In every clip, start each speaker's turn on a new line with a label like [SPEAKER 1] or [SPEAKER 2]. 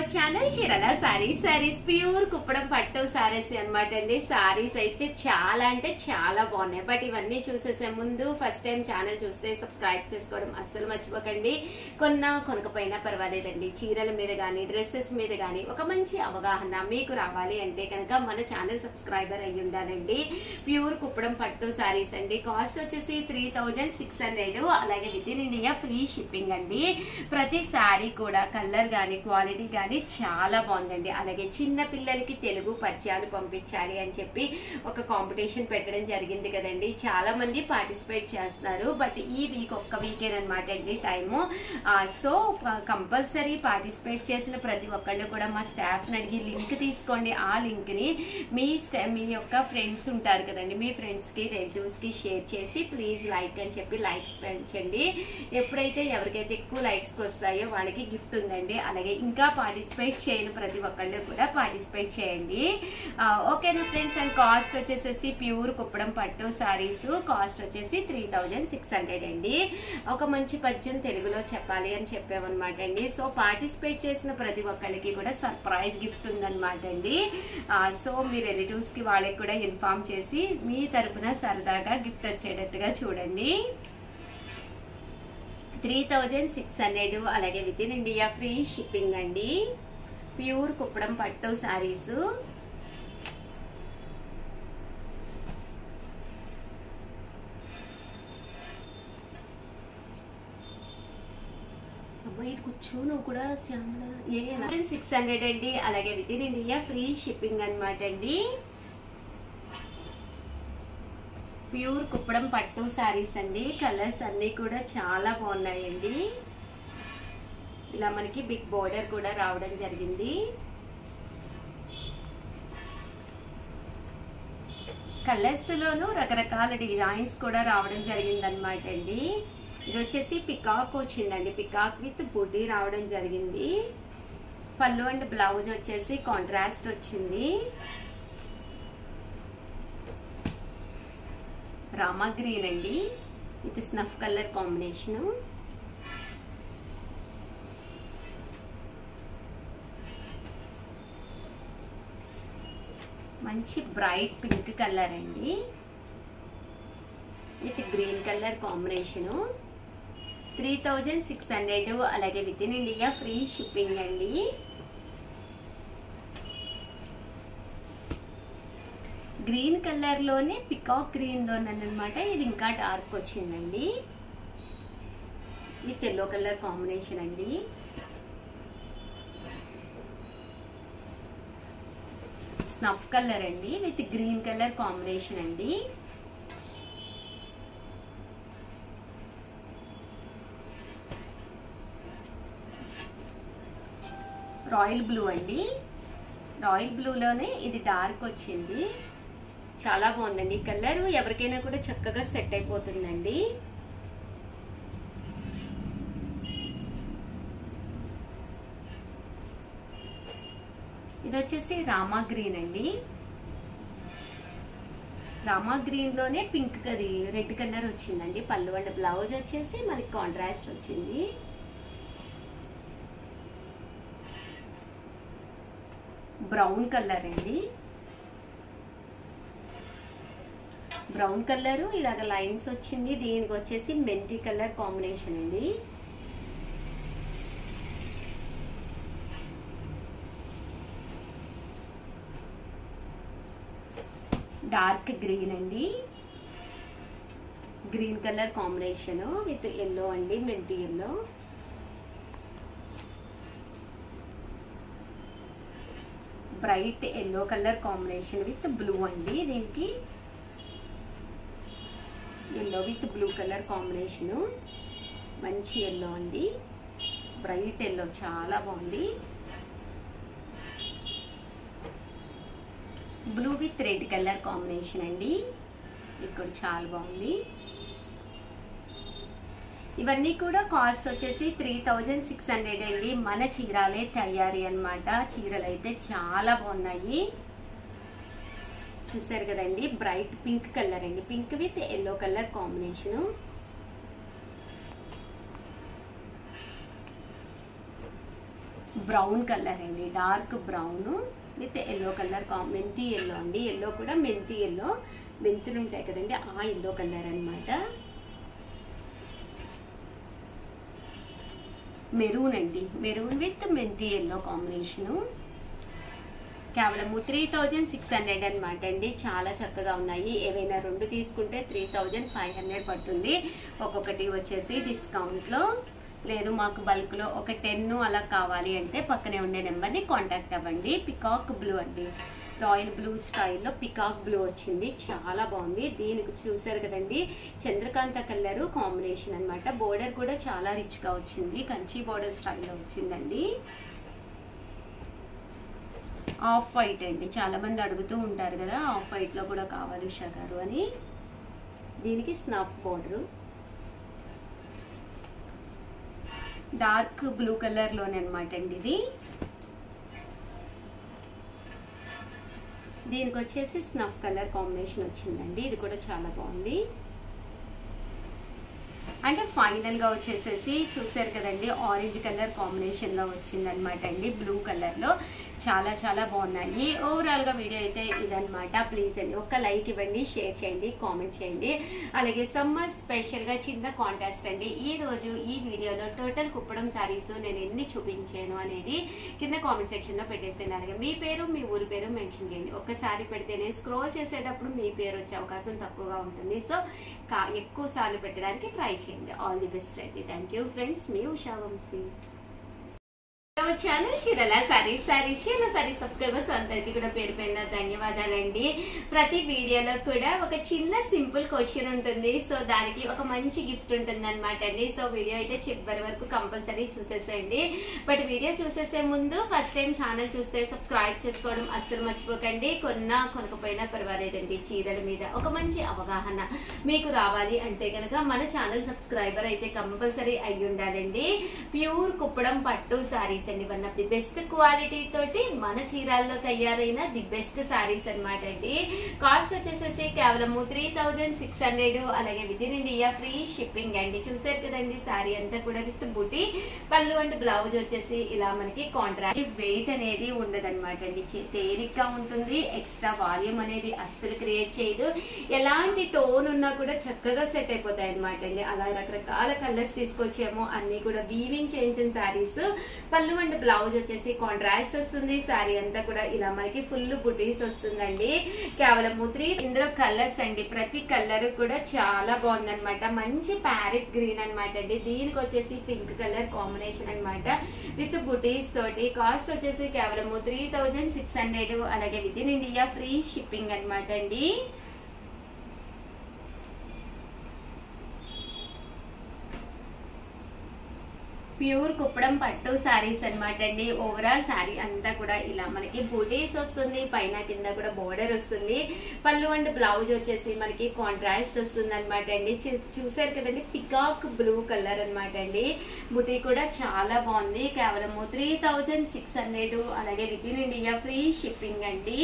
[SPEAKER 1] our channel చీరల sarees saris pure Kuppadam పట్టు సారీస్ అన్నమాట అండి సారీస్ అయితే చాలా అంటే చాలా బాగున్నాయి బట్ ఇవన్నీ చూసేసే ముందు ఫస్ట్ టైం ఛానల్ చూస్తే సబ్స్క్రైబ్ చేసుకోవడం అస్సలు మర్చిపోకండి కొన్నా కొనకపోయినా పర్వాలేదండి చీరల మీద కానీ డ్రెస్సెస్ మీద కానీ ఒక మంచి అవగాహన మీకు రావాలి అంటే కనుక మన ఛానల్ సబ్స్క్రైబర్ అయ్యి ఉండాలండి ప్యూర్ కుప్పడం పట్టు సారీస్ అండి కాస్ట్ వచ్చేసి త్రీ థౌజండ్ సిక్స్ హండ్రెడ్ అలాగే with in India free shipping అండి ప్రతి సారీ కూడా కలర్ కానీ క్వాలిటీ కానీ చాలా బాగుందండి అలాగే చిన్న పిల్లలకి తెలుగు పద్యాలు పంపించాలి అని చెప్పి ఒక కాంపిటీషన్ పెట్టడం జరిగింది కదండి చాలా మంది పార్టిసిపేట్ చేస్తున్నారు బట్ ఈ వీక్ ఒక్క వీకేనమాట అండి టైము సో కంపల్సరీ పార్టిసిపేట్ చేసిన ప్రతి ఒక్కళ్ళు కూడా మా స్టాఫ్ని అడిగి లింక్ తీసుకోండి ఆ లింక్ని మీ స్టా- మీ యొక్క ఫ్రెండ్స్ ఉంటారు కదండి మీ ఫ్రెండ్స్కి రిలేటివ్స్కి షేర్ చేసి ప్లీజ్ లైక్ అని చెప్పి లైక్స్ పెంచండి ఎప్పుడైతే ఎవరికైతే ఎక్కువ లైక్స్ వస్తాయో వాళ్ళకి గిఫ్ట్ ఉందండి అలాగే ఇంకా పార్టిసిపేట్ చేయని ప్రతి ఒక్కళ్ళు కూడా పార్టిసిపేట్ చేయండి ఆ, ఓకేనా ఫ్రెండ్స్ అండ్ కాస్ట్ వచ్చేసేసి ప్యూర్ కుప్పడం పట్టు సారీస్ కాస్ట్ వచ్చేసి త్రీ థౌజండ్ సిక్స్ హండ్రెడ్ అండి ఒక మంచి పద్యం తెలుగులో చెప్పాలి అని చెప్పామన్నమాట అండి సో పార్టిసిపేట్ చేసిన ప్రతి ఒక్కరికి కూడా సర్ప్రైజ్ గిఫ్ట్ ఉందన్నమాట అండి ఆ, సో మీ రిలేటివ్స్ కి వాళ్ళకి కూడా ఇన్ఫార్మ్ చేసి మీ తరపున సరదాగా గిఫ్ట్ వచ్చేటట్టుగా చూడండి త్రీ థౌజండ్ సిక్స్ హండ్రెడ్ అలాగే with in India free shipping అండి ప్యూర్ కుప్పడం పట్టు సారీస్ అమ్మాయి కూర్చో నువ్వు కూడా శ్యామల ఏ సిక్స్ హండ్రెడ్ అండి అలాగే with in India free shipping అనమాట అండి ప్యూర్ కుప్పడం పట్టు సారీస్ అండి కలర్స్ అన్నీ కూడా చాలా బాగున్నాయండి ఇలా మనకి బిగ్ బోర్డర్ కూడా రావడం జరిగింది కలర్స్ లోను రకరకాల డిజైన్స్ కూడా రావడం జరిగింది అనమాట అండి ఇది వచ్చేసి పికాక్ వచ్చిందండి పికాక్ విత్ బుడ్డి రావడం జరిగింది పళ్ళు అండ్ బ్లౌజ్ వచ్చేసి కాంట్రాస్ట్ వచ్చింది రామా గ్రీన్ అండి ఇది స్నఫ్ కలర్ కాంబినేషను మంచి బ్రైట్ పింక్ కలర్ అండి with green colour combination three thousand six hundred అలాగే with in India free shipping అండి గ్రీన్ కలర్లోనే పికాక్ గ్రీన్లోనమాట ఇది ఇంకా డార్క్ వచ్చిందండి విత్ ఎల్లో కలర్ కాంబినేషన్ అండి స్నఫ్ కలర్ అండి విత్ గ్రీన్ కలర్ కాంబినేషన్ అండి రాయల్ బ్లూ అండి రాయల్ బ్లూలోనే ఇది డార్క్ వచ్చింది చాలా బాగుందండి ఈ కలర్ ఎవరికైనా కూడా చక్కగా సెట్ అయిపోతుందండి ఇది వచ్చేసి రామా గ్రీన్ అండి రామా గ్రీన్ లోనే పింక్ అది రెడ్ కలర్ వచ్చిందండి పళ్ళు అండ్ బ్లౌజ్ వచ్చేసి మనకి కాంట్రాస్ట్ వచ్చింది బ్రౌన్ కలర్ అండి బ్రౌన్ కలర్ ఇలాగ లైన్స్ వచ్చింది దీనికి వచ్చేసి మెంతి కలర్ కాంబినేషన్ అండి డార్క్ గ్రీన్ అండి green colour combination with yellow అండి మెంతి yellow bright yellow colour combination with blue అండి దీనికి yellow with blue colour combination మంచి ఎల్లో అండి బ్రైట్ ఎల్లో చాలా బాగుంది blue with red colour combination అండి ఇది కూడా చాలా బాగుంది ఇవన్నీ కూడా కాస్ట్ వచ్చేసి త్రీ థౌజండ్ సిక్స్ హండ్రెడ్ అండి మన చీరాలే తయారీ అన్నమాట చీరలు అయితే చాలా బాగున్నాయి చూసారు కదండి బ్రైట్ పింక్ కలర్ అండి pink with yellow colour combination brown colour అండి dark brown with yellow colour కా మెంతి ఎల్లో అండి ఎల్లో కూడా మెంతి ఎల్లో మెంతులు ఉంటాయి కదండి ఆ ఎల్లో కలర్ అన్నమాట మెరూన్ అండి మెరూన్ విత్ మెంతి ఎల్లో కాంబినేషను కేవలము త్రీ థౌజండ్ సిక్స్ హండ్రెడ్ అనమాట అండి చాలా చక్కగా ఉన్నాయి ఏవైనా రెండు తీసుకుంటే త్రీ థౌజండ్ ఫైవ్ హండ్రెడ్ పడుతుంది ఒక్కొక్కటి వచ్చేసి డిస్కౌంట్లో లేదు మాకు బల్క్లో ఒక టెన్ అలా కావాలి అంటే పక్కనే ఉండే నెంబర్ని కాంటాక్ట్ అవ్వండి పికాక్ బ్లూ అండి రాయల్ బ్లూ స్టైల్లో పికాక్ బ్లూ వచ్చింది చాలా బాగుంది దీనికి చూసారు కదండి చంద్రకాంత కలర్ కాంబినేషన్ అన్నమాట బోర్డర్ కూడా చాలా రిచ్గా వచ్చింది కంచి బోర్డర్ స్టైల్లో వచ్చిందండి ఆఫ్ వైట్ అండి చాలా మంది అడుగుతూ ఉంటారు కదా ఆఫ్ వైట్ లో కూడా కావాలి ఉషా గారు అని దీనికి snuff border dark blue colour లోనే అనమాట అండి ఇది దీనికి వచ్చేసి స్నఫ్ కలర్ కాంబినేషన్ వచ్చిందండి ఇది కూడా చాలా బాగుంది అంటే ఫైనల్ గా వచ్చేసేసి చూసారు కదండి ఆరెంజ్ కలర్ కాంబినేషన్ లో వచ్చింది అనమాట అండి బ్లూ కలర్ లో చాలా చాలా బాగున్నాయి ఓవరాల్ గా వీడియో అయితే ఇదనమాట ప్లీజ్ అండి ఒక్క లైక్ ఇవ్వండి షేర్ చేయండి కామెంట్ చేయండి అలాగే సమ్మర్ స్పెషల్ గా చిన్న కాంటాస్ట్ అండి ఈ రోజు ఈ వీడియోలో టోటల్ కుప్పడం సారీస్ నేను ఎన్ని చూపించాను అనేది కింద కామెంట్ సెక్షన్ లో పెట్టేసాను అలాగే మీ పేరు మీ ఊరి పేరు మెన్షన్ చేయండి ఒక్కసారి పెడితేనే స్క్రోల్ చేసేటప్పుడు మీ పేరు వచ్చే అవకాశం తక్కువగా ఉంటుంది సో కా ఎక్కువ సార్లు పెట్టడానికి ట్రై చేయండి ఆల్ ది బెస్ట్ అండి థ్యాంక్ యూ ఫ్రెండ్స్ మీ ఉషా వంశీ ఛానల్ చీరల సారీస్ సారీస్ చీరల సారీస్ సబ్స్క్రైబర్స్ అందరికి కూడా పేరు పైన ధన్యవాదాలండి ప్రతి వీడియోలో కూడా ఒక చిన్న సింపుల్ క్వశ్చన్ ఉంటుంది సో దానికి ఒక మంచి గిఫ్ట్ ఉంటుంది అనమాట అండి సో వీడియో అయితే చివరి వరకు కంపల్సరీ చూసేసేయండి బట్ వీడియో చూసేసే ముందు ఫస్ట్ టైం ఛానల్ చూస్తే సబ్స్క్రైబ్ చేసుకోవడం అస్సలు మర్చిపోకండి కొన్నా కొనకపోయినా పర్వాలేదండి చీరల మీద ఒక మంచి అవగాహన మీకు రావాలి అంటే కనుక మన ఛానల్ సబ్స్క్రైబర్ అయితే కంపల్సరీ అయి ఉండాలండి ప్యూర్ కుప్పడం పట్టు సారీస్ అండి one of the best quality తోటి మన చీరాల్లో తయారైన ది బెస్ట్ సారీస్ అనమాట అండి కాస్ట్ వచ్చేసేసి కేవలము త్రీ థౌజండ్ సిక్స్ హండ్రెడ్ అలాగే with in India free shipping అండి చూసారు కదండి సారీ అంతా కూడా విత్ బుటీ పళ్ళు అండ్ బ్లౌజ్ వచ్చేసి ఇలా మనకి కాంట్రాక్ట్ వెయిట్ అనేది ఉండదన్నమాట అండి చే- తేలిగ్గా ఉంటుంది ఎక్స్ట్రా వాల్యూమ్ అనేది అస్సలు క్రియేట్ చేయదు ఎలాంటి టోన్ ఉన్నా కూడా చక్కగా సెట్ అయిపోతాయి అనమాట అండి అలా రకరకాల కలర్స్ తీసుకొచ్చాము అన్ని కూడా వీవింగ్ చేయించిన సారీస్ పళ్ళు అండ్ బ్లౌజ్ వచ్చేసి కాంట్రాస్ట్ వస్తుంది సారీ అంతా కూడా ఇలా మనకి ఫుల్ బుటీస్ వస్తుందండి కేవలం త్రీ ఇందులో కలర్స్ అండి ప్రతి కలర్ కూడా చాలా బాగుందన్నమాట మంచి ప్యారెట్ గ్రీన్ అన్నమాట అండి దీనికి వచ్చేసి పింక్ కలర్ కాంబినేషన్ అన్నమాట విత్ బుటీస్ తోటి కాస్ట్ వచ్చేసి కేవలం త్రీ థౌజండ్ సిక్స్ హండ్రెడ్ అలాగే with in India free shipping అన్నమాట అండి ప్యూర్ కుప్పడం పట్టు శారీస్ అన్నమాట అండి ఓవరాల్ శారీ అంతా కూడా ఇలా మనకి బూటీస్ వస్తుంది పైన కింద కూడా బోర్డర్ వస్తుంది పళ్ళు అండ్ బ్లౌజ్ వచ్చేసి మనకి కాంట్రాస్ట్ వస్తుంది అనమాట అండి చూ- చూసారు కదండి పికాక్ బ్లూ కలర్ అన్నమాట అండి బుటీ కూడా చాలా బాగుంది కేవలం త్రీ థౌజండ్ సిక్స్ హండ్రెడ్ అలాగే with in India free shipping అండి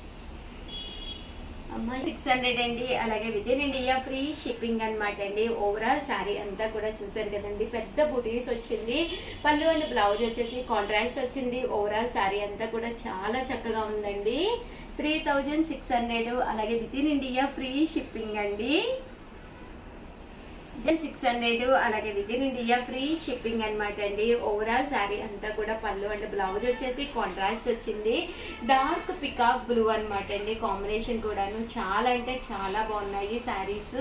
[SPEAKER 1] సిక్స్ హండ్రెడ్ అండి అలాగే with in India free shipping అన్నమాట అండి ఓవరాల్ శారీ అంతా కూడా చూసారు కదండి పెద్ద బుటీస్ వచ్చింది పళ్ళు అండ్ బ్లౌజ్ వచ్చేసి కాంట్రాస్ట్ వచ్చింది ఓవరాల్ శారీ అంతా కూడా చాలా చక్కగా ఉందండి త్రీ థౌజండ్ సిక్స్ హండ్రెడ్ అలాగే with in India free shipping అండి సిక్స్ హండ్రెడ్ అలాగే with in India free shipping అన్నమాట అండి ఓవరాల్ శారీ అంతా కూడా పళ్ళు అండ్ బ్లౌజ్ వచ్చేసి కాంట్రాస్ట్ వచ్చింది డార్క్ పికాక్ బ్లూ అన్నమాట అండి కాంబినేషన్ కూడాను చాలా అంటే చాలా బాగున్నాయి శారీస్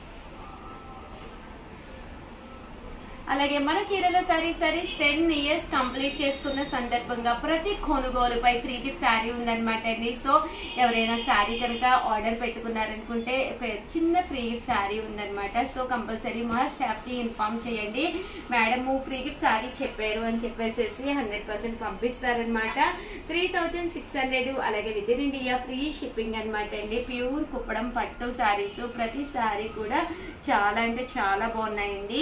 [SPEAKER 1] అలాగే మన Chirala saree sarees ten years complete చేసుకున్న సందర్భంగా ప్రతి కొనుగోలుపై ఫ్రీ గిఫ్ట్ శారీ ఉందన్నమాట అండి సో ఎవరైనా శారీ కనుక ఆర్డర్ పెట్టుకున్నారనుకుంటే పె- చిన్న ఫ్రీ గిఫ్ట్ శారీ ఉందన్నమాట సో కంపల్సరీ మా స్టాఫ్ కి ఇన్ఫార్మ్ చేయండి మేడం ఫ్రీ గిఫ్ట్ శారీ చెప్పారు అని చెప్పేసి హండ్రెడ్ పర్సెంట్ పంపిస్తారనమాట త్రీ థౌజండ్ సిక్స్ హండ్రెడ్ అలాగే with in India free shipping అనమాట అండి ప్యూర్ కుప్పడం పట్టు శారీస్ ప్రతి శారీ కూడా చాలా అంటే చాలా బాగున్నాయండి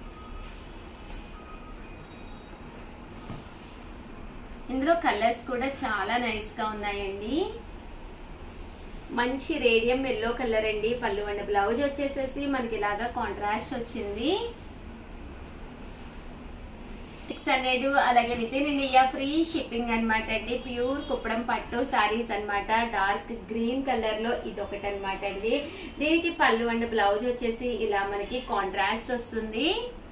[SPEAKER 1] ఇందులో కలర్స్ కూడా చాలా నైస్ గా ఉన్నాయండి మంచి రేడియం ఎల్లో కలర్ అండి పళ్ళు అండ్ బ్లౌజ్ వచ్చేసేసి మనకి ఇలాగా కాంట్రాస్ట్ వచ్చింది సిక్స్ హండ్రెడ్ అలాగే with in India free shipping అనమాట అండి ప్యూర్ కుప్పడం పట్టు సారీస్ అన్నమాట డార్క్ గ్రీన్ కలర్ లో ఇది ఒకటి అనమాట అండి దీనికి పళ్ళు అండ్ బ్లౌజ్ వచ్చేసి ఇలా మనకి కాంట్రాస్ట్ వస్తుంది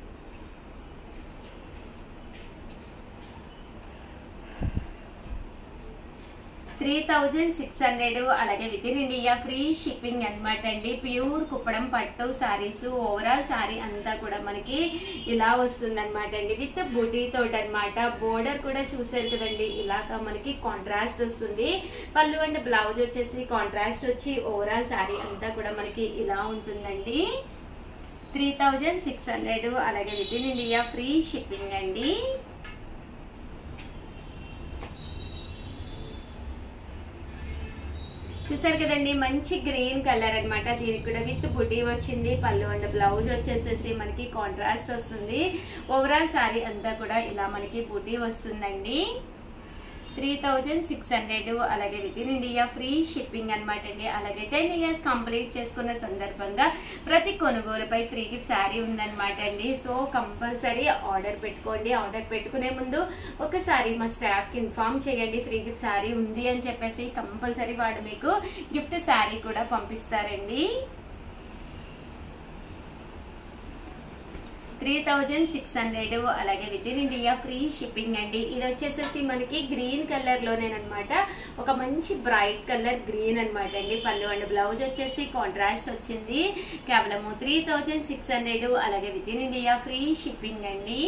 [SPEAKER 1] త్రీ థౌజండ్ సిక్స్ హండ్రెడ్ అలాగే with in India free shipping అనమాట అండి ప్యూర్ కుప్పడం పట్టు సారీస్ ఓవరాల్ సారీ అంతా కూడా మనకి ఇలా వస్తుంది అనమాట అండి విత్ బుటీ తోటి అనమాట బోర్డర్ కూడా చూసారు కదండి ఇలాగా మనకి కాంట్రాస్ట్ వస్తుంది పళ్ళు అండ్ బ్లౌజ్ వచ్చేసి కాంట్రాస్ట్ వచ్చి ఓవరాల్ సారీ అంతా కూడా మనకి ఇలా ఉంటుందండి త్రీ థౌజండ్ సిక్స్ హండ్రెడ్ అలాగే with in India free shipping అండి చూసారు కదండి మంచి గ్రీన్ కలర్ అన్నమాట దీనికి కూడా విత్ బుటీ వచ్చింది పళ్ళు అండ్ బ్లౌజ్ వచ్చేసేసి మనకి కాంట్రాస్ట్ వస్తుంది ఓవరాల్ సారీ అంతా కూడా ఇలా మనకి బుటీ వస్తుందండి త్రీ థౌజండ్ సిక్స్ హండ్రెడ్ అలాగే with in India free shipping అనమాట అండి అలాగే టెన్ ఇయర్స్ కంప్లీట్ చేసుకున్న సందర్భంగా ప్రతి కొనుగోలుపై ఫ్రీ గిఫ్ట్ శారీ ఉందన్నమాట అండి సో కంపల్సరీ ఆర్డర్ పెట్టుకోండి ఆర్డర్ పెట్టుకునే ముందు ఒకసారి మా స్టాఫ్కి ఇన్ఫామ్ చేయండి ఫ్రీ గిఫ్ట్ శారీ ఉంది అని చెప్పేసి కంపల్సరీ వాడు మీకు గిఫ్ట్ శారీ కూడా పంపిస్తారండి త్రీ థౌజండ్ సిక్స్ హండ్రెడ్ అలాగే with in India free shipping అండి ఇది వచ్చేసేసి మనకి గ్రీన్ కలర్ లోనేనమాట ఒక మంచి బ్రైట్ కలర్ గ్రీన్ అనమాట అండి పళ్ళు అండ్ బ్లౌజ్ వచ్చేసి కాంట్రాస్ట్ వచ్చింది కేవలము త్రీ థౌజండ్ సిక్స్ హండ్రెడ్ అలాగే with in India free shipping అండి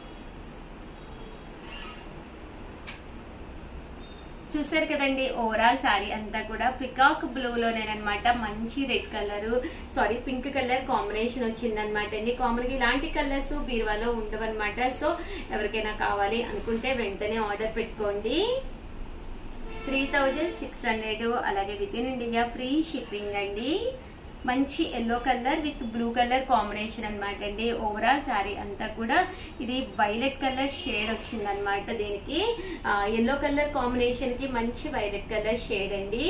[SPEAKER 1] చూసారు కదండి ఓవరాల్ సారీ అంతా కూడా పికాక్ బ్లూలోనేనమాట మంచి red colour saree pink colour combination వచ్చిందనమాట అండి కామన్గా ఇలాంటి కలర్స్ బీరువాలో ఉండవన్నమాట సో ఎవరికైనా కావాలి అనుకుంటే వెంటనే ఆర్డర్ పెట్టుకోండి త్రీ థౌజండ్ సిక్స్ హండ్రెడ్ అలాగే with in India free shipping అండి మంచి yellow colour with blue colour combination అనమాట అండి ఓవరాల్ శారీ అంతా కూడా ఇది వైలెట్ కలర్ షేడ్ వచ్చింది అనమాట దీనికి ఎల్లో కలర్ కాంబినేషన్ కి మంచి వైలెట్ కలర్ షేడ్ అండి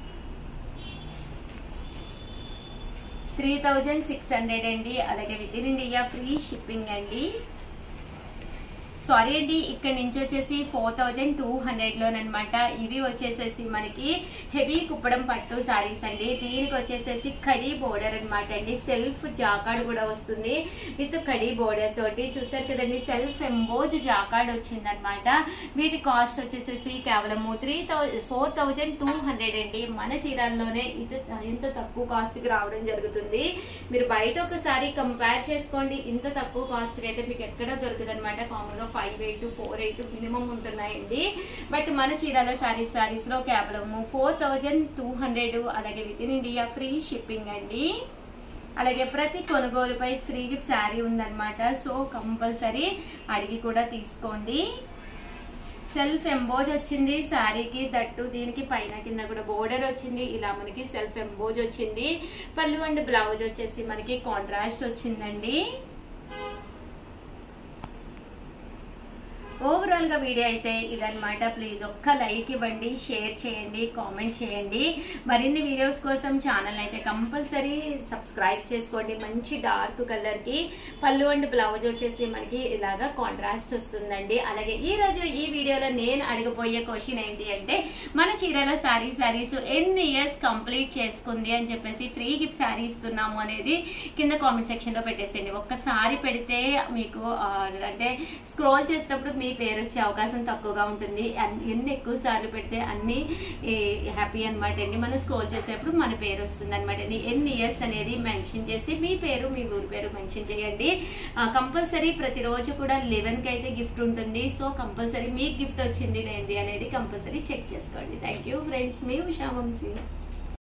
[SPEAKER 1] త్రీ థౌజండ్ సిక్స్ హండ్రెడ్ అండి అలాగే with in India free shipping అండి సారీ అండి ఇక్కడ నుంచి వచ్చేసి ఫోర్ థౌజండ్ టూ హండ్రెడ్లోనమాట ఇవి వచ్చేసేసి మనకి హెవీ కుప్పడం పట్టు సారీస్ అండి దీనికి వచ్చేసేసి కడీ బోర్డర్ అనమాట అండి సెల్ఫ్ జాకాడ్ కూడా వస్తుంది విత్ కడీ బోర్డర్ తోటి చూసారు కదండి సెల్ఫ్ ఎంబోజ్ జాకాడ్ వచ్చిందనమాట వీటి కాస్ట్ వచ్చేసేసి కేవలము three thousand four thousand two hundred అండి మన చీరాల్లోనే ఇది ఇంత తక్కువ కాస్ట్కి రావడం జరుగుతుంది మీరు బయట ఒకసారి కంపేర్ చేసుకోండి ఇంత తక్కువ కాస్ట్కి అయితే మీకు ఎక్కడ దొరకదు అనమాట కామన్గా five eight four eight minimum ఉంటున్నాయండి బట్ మన చీరాల సారీస్ సారీస్లో కేవలము ఫోర్ థౌజండ్ టూ హండ్రెడ్ అలాగే with in India free shipping అండి అలాగే ప్రతి కొనుగోలుపై ఫ్రీ గిఫ్ట్ శారీ ఉందన్నమాట సో కంపల్సరీ అడిగి కూడా తీసుకోండి సెల్ఫ్ ఎంబోజ్ వచ్చింది శారీకి దట్టు దీనికి పైన కింద కూడా బోర్డర్ వచ్చింది ఇలా మనకి సెల్ఫ్ ఎంబోజ్ వచ్చింది పళ్ళు అండ్ బ్లౌజ్ వచ్చేసి మనకి కాంట్రాస్ట్ వచ్చిందండి ఓవరాల్ గా వీడియో అయితే ఇదన్నమాట ప్లీజ్ ఒక్క లైక్ ఇవ్వండి షేర్ చేయండి కామెంట్ చేయండి మరిన్ని వీడియోస్ కోసం ఛానల్ అయితే కంపల్సరీ సబ్స్క్రైబ్ చేసుకోండి మంచి డార్క్ కలర్ కి పళ్ళు అండ్ బ్లౌజ్ వచ్చేసి మనకి ఇలాగా కాంట్రాస్ట్ వస్తుందండి అలాగే ఈ రోజు ఈ వీడియోలో నేను అడగబోయే క్వశ్చన్ ఏంటి అంటే మన చీరల శారీ శారీస్ ఎన్ని ఇయర్స్ కంప్లీట్ చేసుకుంది అని చెప్పేసి ఫ్రీ గిఫ్ట్ శారీ ఇస్తున్నాము అనేది కింద కామెంట్ సెక్షన్ లో పెట్టేసేయండి ఒక్కసారి పెడితే మీకు ఆ, అంటే స్క్రోల్ చేసినప్పుడు మీ పేరు వచ్చే అవకాశం తక్కువగా ఉంటుంది అన్- ఎన్ని ఎక్కువ సార్లు పెడితే అన్ని హ్యాపీ అనమాట అండి మనం స్క్రోల్ చేసేప్పుడు మన పేరు వస్తుంది అనమాట అండి ఎన్ని ఇయర్స్ అనేది మెన్షన్ చేసి మీ పేరు మీ ఊరి పేరు మెన్షన్ చేయండి కంపల్సరీ ప్రతిరోజు కూడా లెవెన్కి అయితే గిఫ్ట్ ఉంటుంది సో కంపల్సరీ మీకు గిఫ్ట్ వచ్చింది లేనిది అనేది కంపల్సరీ చెక్ చేసుకోండి థ్యాంక్ యూ ఫ్రెండ్స్ మీ ఉషా వంశీ